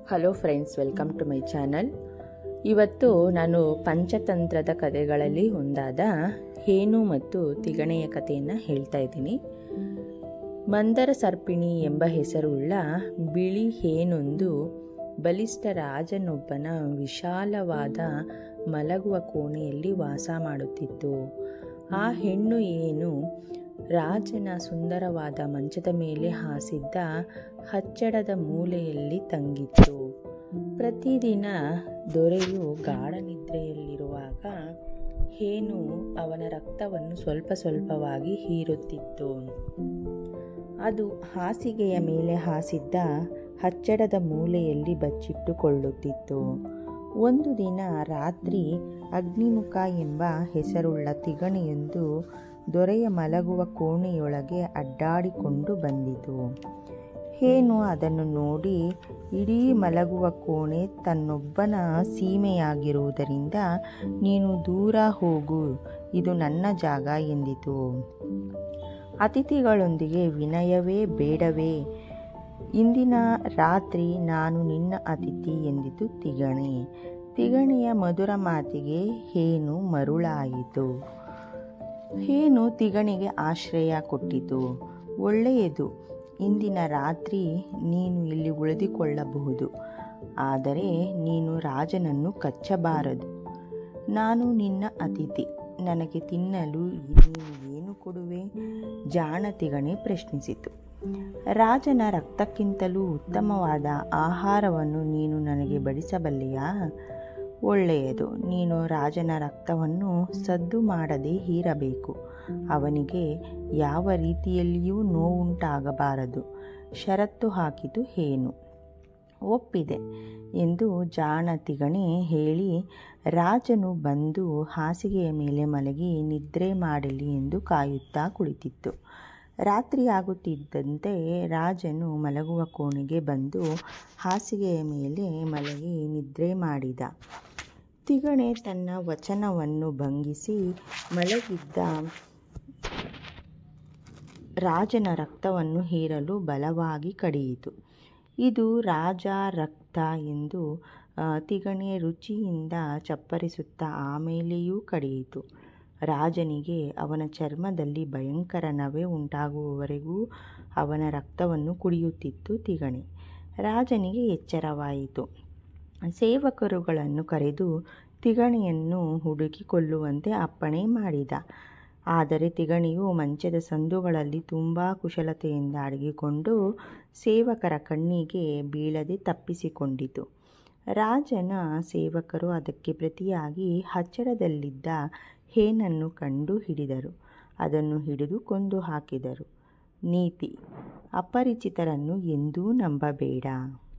hello friends welcome to my channel ಇವತ್ತು ನಾನು ಪಂಚತಂತ್ರದ ಕಥೆಗಳಲ್ಲಿ ಒಂದಾದ ಹೇನು ಮತ್ತು ತಿಗಣೆಯ ಕಥೆಯನ್ನು ಹೇಳ್ತಾ ಇದ್ದೀನಿ ಮಂದರ ಸರ್ಪಿಣಿ ಎಂಬ ಹೆಸರುಳ್ಳ ಬಿಳಿ ಹೇನೊಂದು ಬಲಿಷ್ಠ ರಾಜನೊಬ್ಬನ ವಿಶಾಲವಾದ ಮಲಗುವ ಕೋಣೆಯಲ್ಲಿ ವಾಸ ಮಾಡುತ್ತಿತ್ತು ಆ ಹೆಣ್ಣು ಏನು ರಾಜನ ಸುಂದರವಾದ ಮಂಚದ ಮೇಲೆ ಹಾಸಿದ್ದ ಹಚ್ಚಡದ ಮೂಲೆಯಲ್ಲಿ ತಂಗಿತ್ತು ಪ್ರತಿದಿನ ದೊರೆಯು ಗಾಢ ನಿದ್ರೆಯಲ್ಲಿರುವಾಗ ಹೇನು ಅವನ ರಕ್ತವನ್ನು ಸ್ವಲ್ಪ ಸ್ವಲ್ಪವಾಗಿ ಹೀರುತ್ತಿತ್ತು ಅದು ಹಾಸಿಗೆಯ ಮೇಲೆ ಹಾಸಿದ್ದ ಹಚ್ಚಡದ ಮೂಲೆಯಲ್ಲಿ ಬಚ್ಚಿಟ್ಟುಕೊಳ್ಳುತ್ತಿತ್ತು ಒಂದು ದಿನ ರಾತ್ರಿ ಅಗ್ನಿಮುಖ ಎಂಬ ಹೆಸರುಳ್ಳ ತಿಗಣೆಯೊಂದು ದೊರೆಯ ಮಲಗುವ ಕೋಣೆಯೊಳಗೆ ಅಡ್ಡಾಡಿಕೊಂಡು ಬಂದಿತು ಹೇನು ಅದನ್ನು ನೋಡಿ ಇಡೀ ಮಲಗುವ ಕೋಣೆ ತನ್ನೊಬ್ಬನ ಸೀಮೆಯಾಗಿರುವುದರಿಂದ ನೀನು ದೂರ ಹೋಗು ಇದು ನನ್ನ ಜಾಗ ಎಂದಿತು ಅತಿಥಿಗಳೊಂದಿಗೆ ವಿನಯವೇ ಬೇಡವೇ ಇಂದಿನ ರಾತ್ರಿ ನಾನು ನಿನ್ನ ಅತಿಥಿ ಎಂದಿತು ತಿಗಣೆ ತಿಗಣೆಯ ಮಧುರ ಮಾತಿಗೆ ಹೇನು ಮರುಳಾಯಿತು ಹೇನು ತಿಗಣಿಗೆ ಆಶ್ರಯ ಕೊಟ್ಟಿತು ಒಳ್ಳೆಯದು ಇಂದಿನ ರಾತ್ರಿ ನೀನು ಇಲ್ಲಿ ಉಳಿದುಕೊಳ್ಳಬಹುದು ಆದರೆ ನೀನು ರಾಜನನ್ನು ಕಚ್ಚಬಾರದು ನಾನು ನಿನ್ನ ಅತಿಥಿ ನನಗೆ ತಿನ್ನಲು ನೀನು ಏನು ಕೊಡುವೆ ಜಾಣ ತಿಗಣೆ ಪ್ರಶ್ನಿಸಿತು ರಾಜನ ರಕ್ತಕ್ಕಿಂತಲೂ ಉತ್ತಮವಾದ ಆಹಾರವನ್ನು ನೀನು ನನಗೆ ಬಡಿಸಬಲ್ಲೆಯಾ ಒಳ್ಳೆಯದು ನೀನು ರಾಜನ ರಕ್ತವನ್ನು ಸದ್ದು ಮಾಡದೆ ಹೀರಬೇಕು ಅವನಿಗೆ ಯಾವ ರೀತಿಯಲ್ಲಿಯೂ ನೋವುಂಟಾಗಬಾರದು ಷರತ್ತು ಹಾಕಿತು ಹೇನು ಒಪ್ಪಿದೆ ಎಂದು ಜಾಣ ತಿಗಣೆ ಹೇಳಿ ರಾಜನು ಬಂದು ಹಾಸಿಗೆಯ ಮೇಲೆ ಮಲಗಿ ನಿದ್ರೆ ಮಾಡಲಿ ಎಂದು ಕಾಯುತ್ತಾ ಕುಳಿತಿತ್ತು ರಾತ್ರಿಯಾಗುತ್ತಿದ್ದಂತೆ ರಾಜನು ಮಲಗುವ ಕೋಣೆಗೆ ಬಂದು ಹಾಸಿಗೆಯ ಮೇಲೆ ಮಲಗಿ ನಿದ್ರೆ ಮಾಡಿದ ತಿಗಣೆ ತನ್ನ ವಚನವನ್ನು ಭಂಗಿಸಿ ಮಲಗಿದ್ದ ರಾಜನ ರಕ್ತವನ್ನು ಹೀರಲು ಬಲವಾಗಿ ಕಡಿಯಿತು ಇದು ರಾಜ ರಕ್ತ ಎಂದು ತಿಗಣೆ ರುಚಿಯಿಂದ ಚಪ್ಪರಿಸುತ್ತಾ ಆಮೇಲೆಯೂ ಕಡಿಯಿತು ರಾಜನಿಗೆ ಅವನ ಚರ್ಮದಲ್ಲಿ ಭಯಂಕರ ನವೆ ಉಂಟಾಗುವವರೆಗೂ ಅವನ ರಕ್ತವನ್ನು ಕುಡಿಯುತ್ತಿತ್ತು ತಿಗಣೆ ರಾಜನಿಗೆ ಎಚ್ಚರವಾಯಿತು ಸೇವಕರುಗಳನ್ನು ಕರೆದು ತಿಗಣೆಯನ್ನು ಹುಡುಕಿಕೊಳ್ಳುವಂತೆ ಅಪ್ಪಣೆ ಮಾಡಿದ ಆದರೆ ತಿಗಣಿಯು ಮಂಚದ ಸಂದುಗಳಲ್ಲಿ ತುಂಬ ಕುಶಲತೆಯಿಂದ ಅಡಗಿಕೊಂಡು ಸೇವಕರ ಕಣ್ಣಿಗೆ ಬೀಳದೆ ತಪ್ಪಿಸಿಕೊಂಡಿತು ರಾಜನ ಸೇವಕರು ಅದಕ್ಕೆ ಪ್ರತಿಯಾಗಿ ಹಚ್ಚಡದಲ್ಲಿದ್ದ ಹೇನನ್ನು ಕಂಡು ಹಿಡಿದರು ಅದನ್ನು ಹಿಡಿದು ಕೊಂದು ಹಾಕಿದರು ನೀತಿ ಅಪರಿಚಿತರನ್ನು ಎಂದೂ ನಂಬಬೇಡ